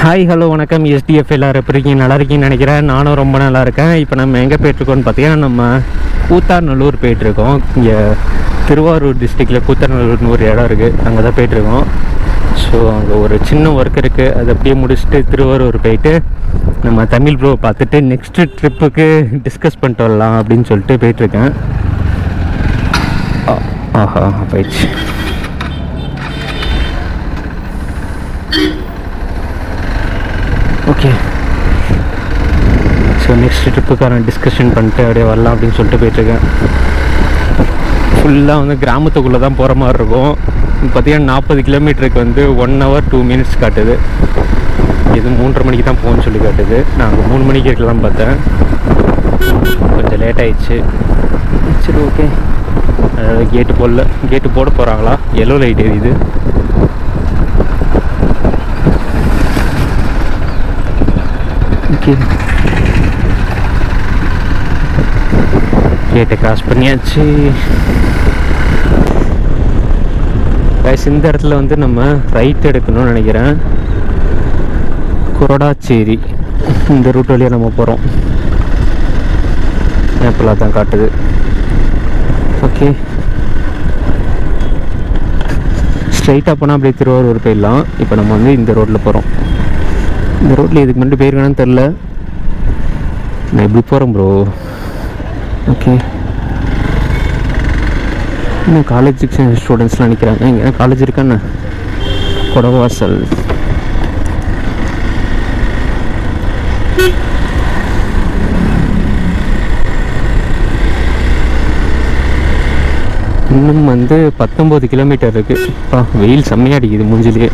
Hi hello வணக்கம் SDF எல்லாரும் எப்படி இருக்கீங்க நல்லா இருக்கீங்கன்னு நினைக்கிறேன் நானும் ரொம்ப நல்லா இருக்கேன் இப்போ நம்ம எங்கே போயிட்டுருக்கோம்னு பார்த்தீங்கன்னா நம்ம கூத்தாநல்லூர் போயிட்டுருக்கோம் இங்கே திருவாரூர் டிஸ்ட்ரிக்டில் கூத்தாநல்லூர்னு ஒரு இடம் இருக்குது அங்கே தான் போயிட்டுருக்கோம் ஸோ அங்கே ஒரு சின்ன ஒர்க் இருக்குது அதை அப்படியே முடிச்சுட்டு திருவாரூர் போயிட்டு நம்ம தமிழ் ப்ரோ பார்த்துட்டு நெக்ஸ்ட்டு ட்ரிப்புக்கு டிஸ்கஸ் பண்ணிட்டு வரலாம் அப்படின்னு சொல்லிட்டு போயிட்டுருக்கேன் ஆ- ஆஹா போயிடுச்சு ஓகே ஸோ நெக்ஸ்ட் ட்ரிப்புக்கான டிஸ்கஷன் பண்ணிட்டு அப்படியே வரலாம் அப்படின்னு சொல்லிட்டு போயிட்டுருக்கேன் ஃபுல்லாக வந்து கிராமத்துக்குள்ளே தான் போகிற மாதிரி இருக்கும் பார்த்தீங்கன்னா நாற்பது கிலோமீட்டருக்கு வந்து ஒன் ஹவர் டூ மினிட்ஸ் காட்டுது இது மூன்றரை மணிக்கு தான் போகணும்னு சொல்லி காட்டுது நான் அங்கே மூணு மணிக்கு இருக்கலாம் பார்த்தேன் கொஞ்சம் லேட் ஆயிடுச்சு சரி ஓகே கேட்டு போடல கேட்டு போட போகிறாங்களா எல்லோ லைட் எரியுது ஓகே கேட்டை கிராஸ் பண்ணியாச்சு கைஸ் இந்த இடத்துல வந்து நம்ம ரைட் எடுக்கணும்னு நினைக்கிறேன் குரடாச்சேரி இந்த ரூட் வழியாக நம்ம போகிறோம் மேப்பில் தான் காட்டுது ஓகே ஸ்ட்ரைட்டாக போனால் அப்படியே திருவாரூர் போயிடலாம் இப்போ நம்ம வந்து இந்த ரோட்டில் போகிறோம் இந்த ரோட்டில் இதுக்கு முன்னாடி போயிருக்கானு தெரில நான் இப்படி போகிறேன் ப்ரோ ஓகே இன்னும் காலேஜ் ஸ்டூடெண்ட்ஸ்லாம் நிற்கிறாங்க இங்கே காலேஜ் இருக்கான்னு கொடவாசல் இன்னும் வந்து பத்தொம்போது கிலோமீட்டர் இருக்குது அப்பா வெயில் செம்மையாக அடிக்குது மூஞ்சிலேயே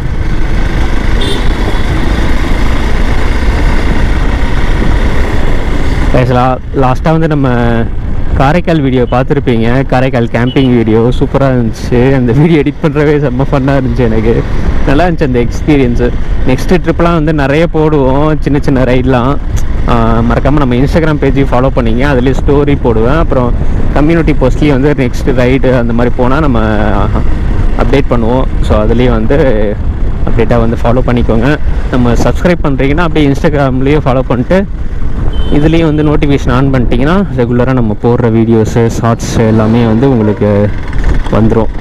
லாஸ்ட்டாக வந்து நம்ம காரைக்கால் வீடியோ பார்த்துருப்பீங்க காரைக்கால் கேம்பிங் வீடியோ சூப்பராக இருந்துச்சு அந்த வீடியோ எடிட் பண்ணுறவே செம்ம ஃபன்னாக இருந்துச்சு எனக்கு நல்லா இருந்துச்சு அந்த எக்ஸ்பீரியன்ஸு நெக்ஸ்ட்டு ட்ரிப்லாம் வந்து நிறைய போடுவோம் சின்ன சின்ன ரைட்லாம் மறக்காமல் நம்ம இன்ஸ்டாகிராம் பேஜையும் ஃபாலோ பண்ணிங்க அதுலேயே ஸ்டோரி போடுவேன் அப்புறம் கம்யூனிட்டி போஸ்ட்லேயும் வந்து நெக்ஸ்ட் ரைடு அந்த மாதிரி போனால் நம்ம அப்டேட் பண்ணுவோம் ஸோ அதுலேயும் வந்து அப்டேட்டாக வந்து ஃபாலோ பண்ணிக்கோங்க நம்ம சப்ஸ்கிரைப் பண்ணுறீங்கன்னா அப்படியே இன்ஸ்டாகிராம்லேயும் ஃபாலோ பண்ணிட்டு இதுலேயும் வந்து நோட்டிஃபிகேஷன் ஆன் பண்ணிட்டீங்கன்னா ரெகுலராக நம்ம போடுற வீடியோஸு ஷார்ட்ஸ் எல்லாமே வந்து உங்களுக்கு வந்துடும்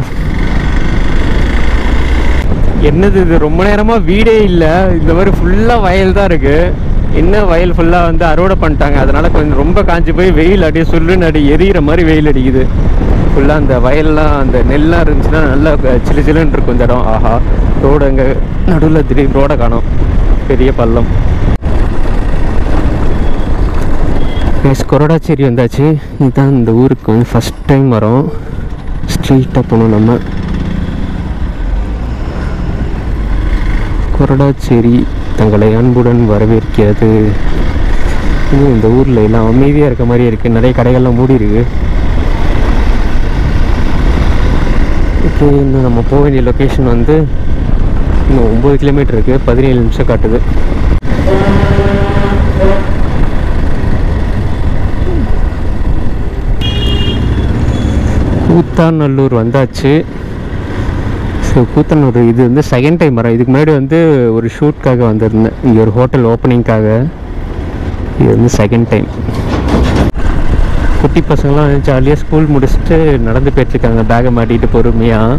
என்னது இது ரொம்ப நேரமாக வீடே இல்லை இந்த மாதிரி ஃபுல்லாக வயல் தான் இருக்குது என்ன வயல் ஃபுல்லாக வந்து அறுவடை பண்ணிட்டாங்க அதனால் கொஞ்சம் ரொம்ப காஞ்சி போய் வெயில் அடி சுள்ளுன்னு அடி எரியிற மாதிரி வெயில் அடிக்குது ஃபுல்லாக அந்த வயல்லாம் அந்த நெல்லாம் இருந்துச்சுன்னா நல்லா க- சிலு சிலுன்னு இருக்கும் இந்த இடம் ஆஹா ரோடு அங்கே நடுவில் திடீர்னு ரோடை காணோம் பெரிய பள்ளம் எஸ் கொரடாச்சேரி வந்தாச்சு இதுதான் இந்த ஊருக்கு வந்து ஃபஸ்ட் டைம் வரோம் ஸ்ட்ரீட்டாக போகணும் நம்ம கொரடாச்சேரி தங்களை அன்புடன் வரவேற்கிறது இன்னும் இந்த ஊரில் எல்லாம் அமைதியாக இருக்க மாதிரி இருக்குது நிறைய கடைகள்லாம் மூடி இருக்கு ஓகே இன்னும் நம்ம போக வேண்டிய லொக்கேஷன் வந்து இன்னும் ஒம்பது கிலோமீட்டர் இருக்குது பதினேழு நிமிஷம் காட்டுது கூத்தாநல்லூர் வந்தாச்சு ஸோ கூத்தனூர் இது வந்து செகண்ட் டைம் வரேன் இதுக்கு முன்னாடி வந்து ஒரு ஷூட்காக வந்திருந்தேன் இங்கே ஒரு ஹோட்டல் ஓப்பனிங்காக இது வந்து செகண்ட் டைம் குட்டி பசங்களாம் ஜாலியாக ஸ்கூல் முடிச்சுட்டு நடந்து போயிட்டுருக்காங்க பேகை மாட்டிட்டு பொறுமையாக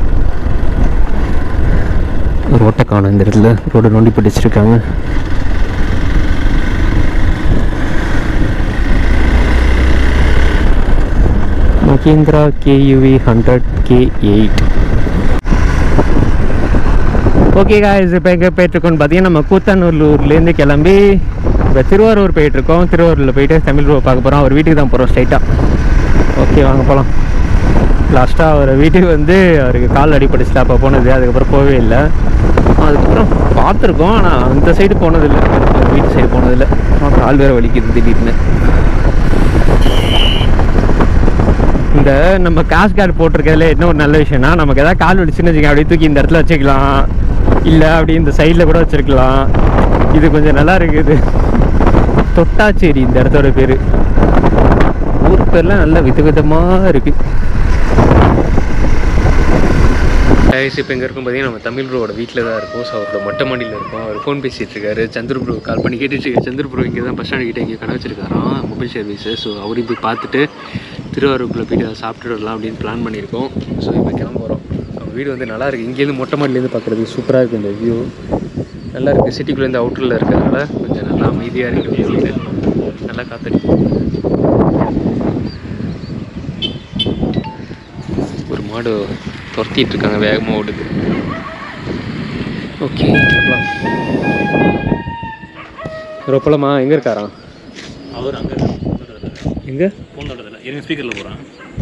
ரோட்டை காணும் இந்த இடத்துல ரோடு நோண்டி பிடிச்சிருக்காங்க Mahindra KUV hundred K eight okay guys இப்போ எங்கே போயிட்டுருக்கோம்னு பார்த்தீங்கன்னா நம்ம கூத்தானூர்லேருந்து கிளம்பி இப்போ திருவாரூர் போயிட்டுருக்கோம் திருவாரூரில் போயிட்டு தமிழ் ப்ரோ பார்க்க போகிறோம் அவர் வீட்டுக்கு தான் போகிறோம் ஸ்ட்ரைட்டாக ஓகே வாங்க போகலாம் லாஸ்ட்டாக அவர் வீட்டுக்கு வந்து அவருக்கு கால் அடிபட்டுச்சுல அப்போ போனது அதுக்கப்புறம் போகவே இல்லை அதுக்கப்புறம் பார்த்துருக்கோம் ஆனால் அந்த சைடு போனதில்லை அவர் வீட்டு சைடு போனதில்லை அப்புறம் கால் வேறு வலிக்குது திடீர்னு இந்த நம்ம காஸ் கார்டு போட்டிருக்கிறதுல என்ன ஒரு நல்ல விஷயம்னா நமக்கு ஏதாவது கால் வலிச்சுன்னு வச்சுக்கோங்க அப்படியே தூக்கி இந்த இடத்துல வச்சுக்கலாம் இல்லை அப்படி இந்த சைடில் கூட வச்சிருக்கலாம் இது கொஞ்சம் நல்லா இருக்குது தொட்டாச்சேரி இந்த இடத்தோட பேர் ஊர் பேர்லாம் நல்ல விதவிதமாக இருக்கு கைஸ் இப்போ எங்கே இருக்கும் பார்த்தீங்கன்னா நம்ம தமிழ் ப்ரோவோட வீட்டில் தான் இருக்கும் ஸோ அவரோட மொட்டை மாடியில் இருக்கும் அவர் ஃபோன் பேசிகிட்டு இருக்காரு சந்திர ப்ரோ கால் பண்ணி கேட்டுட்டு இருக்காரு சந்திர ப்ரோ இங்கே தான் பஸ் ஸ்டாண்ட் கிட்ட இங்கே கடை வச்சிருக்காராம் மொபைல் சர்வீஸு ஸோ அவரையும் போய் பார்த்துட்டு திருவாரூருக்குள்ளே போயிட்டு அதை சாப்பிட்டுட்டு வரலாம் அப்படின்னு பிளான் பண்ணியிருக்கோம் ஸோ இப்போ கிளம்புறோம் அவங்க வீடு வந்து நல்லா இருக்குது இங்கேருந்து மொட்டை மாடிலேருந்து பார்க்குறதுக்கு சூப்பராக இருக்குது இந்த வியூ நல்லா இருக்குது சிட்டிக்குள்ளேருந்து அவுட்டரில் இருக்கிறதுனால கொஞ்சம் நல்லா அமைதியாக இருக்குது வீடு நல்லா காத்தடிக்கும் ஒரு மாடு துரத்திட்டு இருக்காங்க வேகமாக ஓடுது ஓகே கிளம்பலாம் ரொப்பலமா எங்கே இருக்காராம் அவர் அங்கே எங்கே ஃபோன் தொட்டதில்ல இருங்க ஸ்பீக்கரில் போகிறான்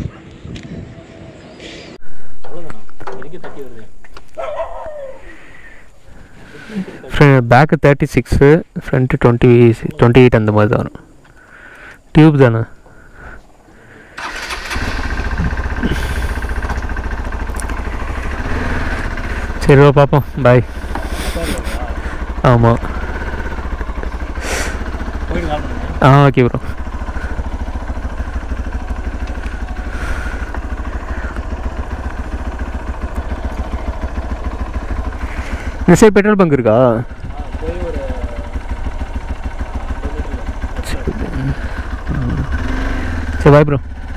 அவ்வளோதானா எனக்கே தட்டி வருது back thirty six front twenty twenty eight அந்த மாதிரி தான் வரும் டியூப் தானே சரி வா பார்ப்போம் பாய் ஆமாம் போயிட்டு கால் பண்ணுங்க ஆ ஓகே ப்ரோ இந்த சைடு பெட்ரோல் பங்க் இருக்கா போய் ஒரு சரி பாய் ப்ரோ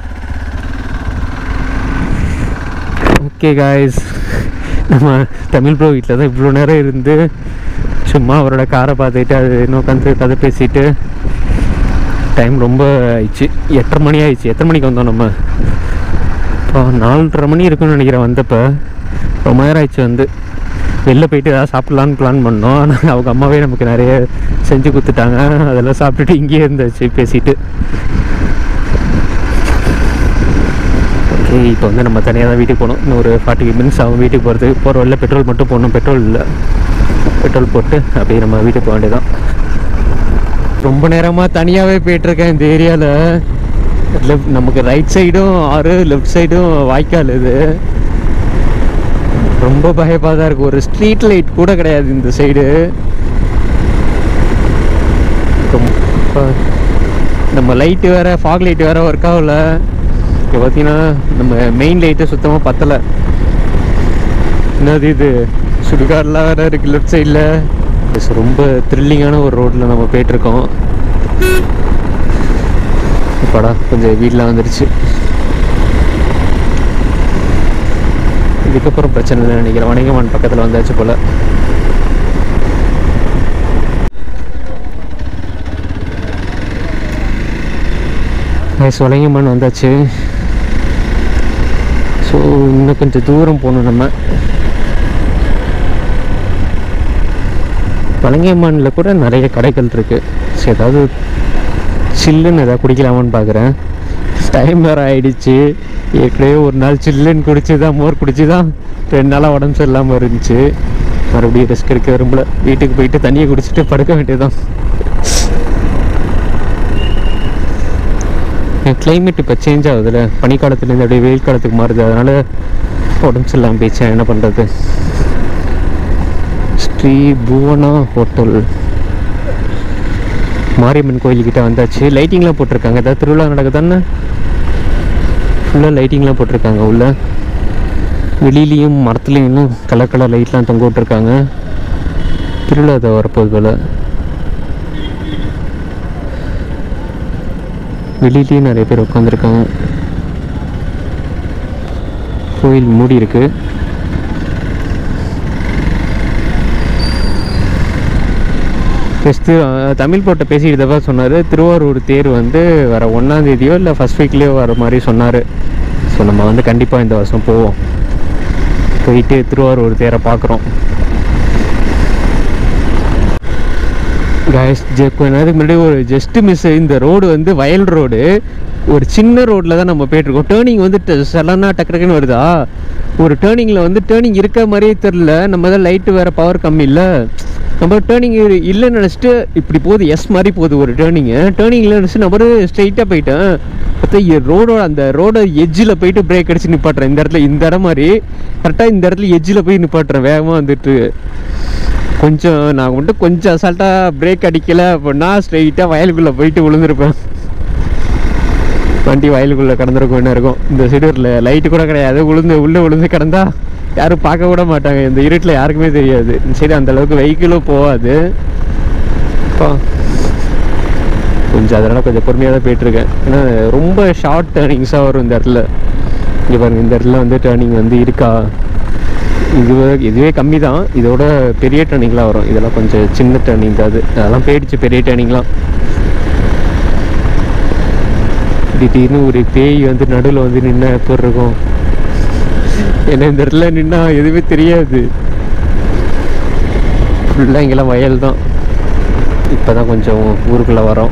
ஓகே காய்ஸ் நம்ம தமிழ் ப்ரோ வீட்டில் தான் இவ்வளோ நேரம் இருந்து சும்மா அவரோட காரை பார்த்துக்கிட்டு அது இன்னும் உட்காந்து கதை பேசிட்டு டைம் ரொம்ப ஆயிடுச்சு எட்டரை மணி ஆயிடுச்சு எத்தனை மணிக்கு வந்தோம் நம்ம இப்போ நாலரை மணி இருக்குன்னு நினைக்கிறேன் வந்தப்போ ரொம்ப நேரம் ஆயிடுச்சு வந்து வெளில போயிட்டு ஏதாவது சாப்பிட்லான்னு பிளான் பண்ணோம் ஆனால் அவங்க அம்மாவே நமக்கு நிறைய செஞ்சு கொடுத்துட்டாங்க அதெல்லாம் சாப்பிட்டுட்டு இங்கேயே இருந்தாச்சு பேசிட்டு ஓகே இப்போ வந்து நம்ம தனியாக தான் வீட்டுக்கு போகணும் இன்னும் ஒரு ஃபார்ட்டி மினிட்ஸ் ஆகும் வீட்டுக்கு போகிறதுக்கு போகிற வழியில் பெட்ரோல் மட்டும் போடணும் பெட்ரோல் இல்லை பெட்ரோல் போட்டு அப்படியே நம்ம வீட்டுக்கு போக வேண்டியதான் ரொம்ப நேரமாக தனியாகவே போயிட்டுருக்கேன் இந்த ஏரியாவில் லெஃப்ட் நமக்கு ரைட் சைடும் ஆறு லெஃப்ட் சைடும் வாய்க்கால் இது ரொம்ப பயமாக தான் இருக்குது ஒரு ஸ்ட்ரீட் லைட் கூட கிடையாது இந்த சைடு ரொம்ப நம்ம லைட்டு வேறு ஃபாக் லைட் வேறு ஒர்க் ஆகல இப்போ பார்த்தீங்கன்னா நம்ம மெயின் லைட்டு சுத்தமாக பத்தலை என்னது இது சுடுகாடெலாம் வேறு இருக்குது லெஃப்ட் சைடில் ரொம்ப த்ரில்லிங்கான ஒரு ரோட்டில் நம்ம போயிட்டுருக்கோம் படா கொஞ்சம் வீட்டில் வந்துருச்சு இதுக்கப்புறம் பிரச்சனை இல்லை நினைக்கிறேன் வணிகமான் பக்கத்தில் வந்தாச்சு போல் நைஸ் வளையமான் வந்தாச்சு ஸோ இன்னும் கொஞ்சம் தூரம் போகணும் நம்ம வலங்கைமானில் கூட நிறைய கடைகள் இருக்குது ஸோ ஏதாவது சில்லுன்னு ஏதாவது குடிக்கலாமான்னு பார்க்குறேன் டைம் வேறு ஆயிடுச்சு ஏற்கனவே ஒரு நாள் சில்லுன்னு குடிச்சு தான் மோர் குடிச்சு தான் ரெண்டு நாளாக உடம்பு சரியில்லாமல் இருந்துச்சு மறுபடியும் ரிஸ்க் எடுக்க விரும்பல வீட்டுக்கு போயிட்டு தண்ணியை குடிச்சிட்டு படுக்க வேண்டியதுதான் கிளைமேட் இப்போ சேஞ்ச் ஆகுதுல்ல பனிக்காலத்துலேருந்து அப்படியே வெயில் காலத்துக்கு மாறுது அதனால உடம்பு சரியில்லாமல் போயிடுச்சு என்ன பண்ணுறது ஸ்ரீ புவனா ஹோட்டல் மாரியம்மன் கோயில்கிட்ட வந்தாச்சு லைட்டிங்லாம் போட்டிருக்காங்க ஏதாவது திருவிழா நடக்குதானே ஃபுல்லாக லைட்டிங்லாம் போட்டிருக்காங்க உள்ள வெளியிலையும் மரத்துலையும் இன்னும் கலர் கலர் லைட்லாம் தொங்க விட்ருக்காங்க திருவிழா அதை வரப்போகுது போல் வெளியிலையும் நிறைய பேர் உட்காந்துருக்காங்க கோயில் மூடி இருக்கு ஃபஸ்ட்டு தமிழ் போட்ட பேசிட்டு தப்பா சொன்னார் திருவாரூர் தேர் வந்து வர ஒன்றாந்தேதியோ இல்லை ஃபஸ்ட் வீக்லேயோ வர மாதிரி சொன்னார் ஸோ நம்ம வந்து கண்டிப்பாக இந்த வருஷம் போவோம் போயிட்டு திருவாரூர் தேரை பார்க்குறோம் கைஸ் கொஞ்ச நேரத்துக்கு முன்னாடி ஒரு ஜஸ்ட் மிஸ் இந்த ரோடு வந்து வயல் ரோடு ஒரு சின்ன ரோட்டில் தான் நம்ம போயிட்டுருக்கோம் டேர்னிங் வந்து சடனாக டக்கு டக்குன்னு வருதா ஒரு டேர்னிங்கில் வந்து டேர்னிங் இருக்க மாதிரியே தெரில நம்ம தான் லைட்டு வேறு பவர் கம்மி இல்லை நம்ம டேர்னிங் இல்லைன்னு நினச்சிட்டு இப்படி போகுது எஸ் மாதிரி போகுது ஒரு டேர்னிங்கு டேர்னிங்கில் நினச்சி நம்ம ஸ்ட்ரைட்டாக போயிட்டேன் பார்த்தா ரோடோட அந்த ரோட எஜ்ஜில் போயிட்டு பிரேக் அடிச்சு நிப்பாட்டுறேன் இந்த இடத்துல இந்த இடம் மாதிரி கரெக்டாக இந்த இடத்துல எஜ்ஜில் போய் நிப்பாட்டுறேன் வேகமாக வந்துட்டு கொஞ்சம் நான் மட்டும் கொஞ்சம் அசால்ட்டாக பிரேக் அடிக்கலை அப்படின்னா ஸ்ட்ரைட்டாக வயலுக்குள்ளே போயிட்டு விழுந்திருப்பேன் வண்டி வயலுக்குள்ளே கடந்திருக்கும் என்ன இருக்கும் இந்த சைடு லைட்டு கூட கிடையாது விழுந்து உள்ளே விழுந்து கிடந்தா யாரும் பார்க்க விட மாட்டாங்க இந்த இருட்டில் யாருக்குமே தெரியாது சரி அந்த அளவுக்கு வெஹிக்கிளும் போகாது அப்பா. கொஞ்சம் அதனால் கொஞ்சம் பொறுமையாக தான் போயிட்டுருக்கேன் ஏன்னா ரொம்ப ஷார்ட் டேர்னிங்ஸாக வரும் இந்த இடத்துல இங்கே பாருங்க இந்த இடத்துல வந்து டேர்னிங் வந்து இருக்கா இதுவே இதுவே கம்மி தான் இதோட பெரிய டேர்னிங்லாம் வரும் இதெல்லாம் கொஞ்சம் சின்ன டேர்னிங் தான் அது அதெல்லாம் போயிடுச்சு பெரிய டேர்னிங்லாம் திடீர்னு ஒரு பேய் வந்து நடுவில் வந்து நின்னா எப்படி இருக்கும் ஏன்னா இந்த இடத்துல நின்னா எதுவுமே தெரியாது ஃபுல்லாக இங்கெல்லாம் வயல் தான் இப்போ தான் கொஞ்சம் ஊருக்குள்ளே வரோம்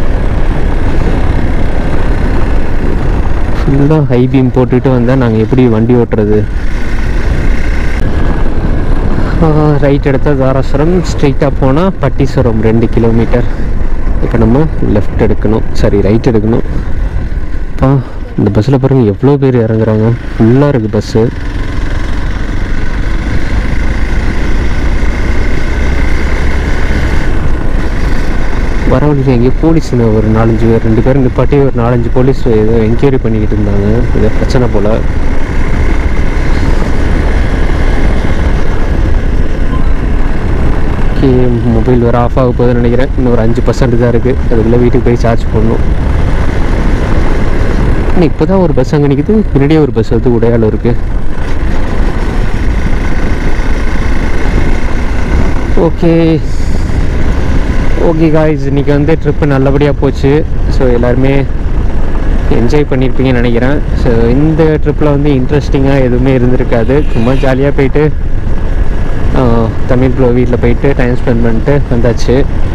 ஃபுல்லாக ஹை பீம் போட்டுட்டு வந்தால் நாங்கள் எப்படி வண்டி ஓட்டுறது ரைட் எடுத்தால் தாராசுரம் ஸ்ட்ரெயிட்டாக போனால் பட்டீஸ்வரம் ரெண்டு கிலோமீட்டர் இப்போ நம்ம லெஃப்ட் எடுக்கணும் சாரி ரைட் எடுக்கணும் அப்பா இந்த பஸ்ஸில் பாருங்கள் எவ்வளோ பேர் இறங்குறாங்க ஃபுல்லாக இருக்குது பஸ்ஸு வர வழியில் எங்கேயோ போலீஸுங்க ஒரு நாலஞ்சு பேர் ரெண்டு பேரும் நிப்பாட்டி ஒரு நாலஞ்சு போலீஸ் ஏதோ என்கொயரி பண்ணிக்கிட்டு இருந்தாங்க ஏதோ பிரச்சனை போல் ஓகே மொபைல் வேறு ஆஃப் ஆக போகுதுன்னு நினைக்கிறேன் இன்னும் ஒரு அஞ்சு பர்சன்ட் தான் இருக்குது அதுக்குள்ளே வீட்டுக்கு போய் சார்ஜ் பண்ணணும் ஆனால் இப்போ தான் ஒரு பஸ் அங்கே நிற்குது முன்னாடியே ஒரு பஸ் வந்து உடையாளம் இருக்குது ஓகே ஓகே காய்ஸ் இன்றைக்கி வந்து ட்ரிப்பு நல்லபடியாக போச்சு ஸோ எல்லாருமே என்ஜாய் பண்ணியிருப்பீங்கன்னு நினைக்கிறேன் ஸோ இந்த ட்ரிப்பில் வந்து இன்ட்ரெஸ்டிங்காக எதுவுமே இருந்திருக்காது சும்மா ஜாலியாக போயிட்டு ஆஹ், தமிழ் ப்ரோ வீட்டில் போயிட்டு டைம் ஸ்பெண்ட் பண்ணிட்டு வந்தாச்சு